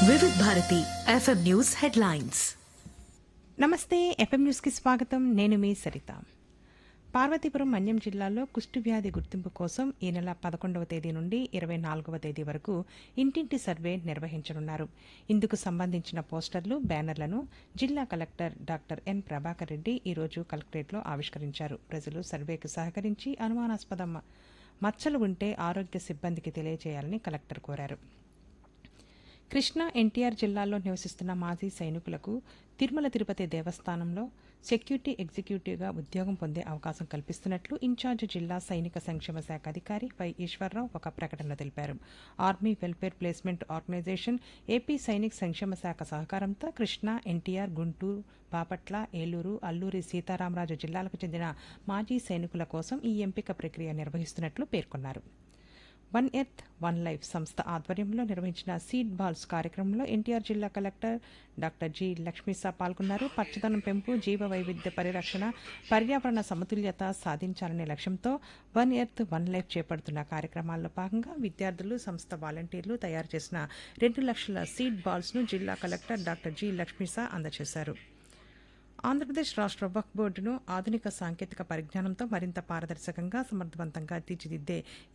వివిధ Bharati FM news headlines నమస్తే FM న్యూస్కి స్వాగతం నేను మీ సరిత పార్వతీపురం మన్యం జిల్లాలో కుష్టు వ్యాధి గుర్తింపు కోసం ఈ నెల పదకొండవ తేదీ నుండి ఇరవై నాలుగవ తేదీ వరకు ఇంటింటి సర్వే నిర్వహించనున్నారు ఇందుకు సంబంధించిన పోస్టర్లు బ్యానర్లను జిల్లా collector doctor N Prabhakar Reddy ఈరోజు కలెక్టరేట్లో ఆవిష్కరించారు ప్రజలు సర్వేకు సహకరించి అనుమానాస్పద మ- మచ్చలు ఉంటే ఆరోగ్య సిబ్బందికి తెలియజేయాలని కలెక్టర్ కోరారు కృష్ణా ఎన్టీఆర్ జిల్లాలో నివసిస్తున్న మాజీ సైనికులకు తిరుమల తిరుపతి దేవస్థానంలో సెక్యూరిటీ ఎగ్జిక్యూటివ్గా ఉద్యోగం పొందే అవకాశం కల్పిస్తున్నట్లు ఇన్ఛార్జ్ జిల్లా సైనిక సంక్షేమ శాఖ అధికారి వై ఈశ్వరరావు ఒక ప్రకటనలో తెలిపారు army welfare placement organisation AP సైనిక్ సంక్షేమ శాఖ సహకారంతో కృష్ణా ఎన్టీఆర్ గుంటూరు బాపట్ల ఏలూరు అల్లూరి సీతారామరాజు జిల్లాలకు చెందిన మాజీ సైనికుల కోసం ఈ ఎంపిక ప్రక్రియ నిర్వహిస్తున్నట్లు పేర్కొన్నారు వన్ ఎర్త్ వన్ లైఫ్ సంస్థ ఆధ్వర్యంలో నిర్వహించిన సీడ్ బాల్స్ కార్యక్రమంలో ఎన్టీఆర్ జిల్లా కలెక్టర్ డాక్టర్ జి లక్ష్మీసా పాల్గొన్నారు పచ్చదనం పెంపు జీవ వైవిధ్య పరిరక్షణ పర్యావరణ సమతుల్యత సాధించాలనే లక్ష్యంతో వన్ ఎర్త్ వన్ లైఫ్ చేపడుతున్న కార్యక్రమాల్లో భాగంగా విద్యార్థులు సంస్థ వాలంటీర్లు తయారు చేసిన రెండు లక్షల సీడ్ బాల్స్ను జిల్లా కలెక్టర్ డాక్టర్ జి లక్ష్మీసా అందజేశారు ఆంధ్రప్రదేశ్ రాష్ట్ర వక్ఫ్ బోర్డును ఆధునిక సాంకేతిక పరిజ్ఞానంతో మరింత పారదర్శకంగా సమర్థవంతంగా తీర్చిదిద్దే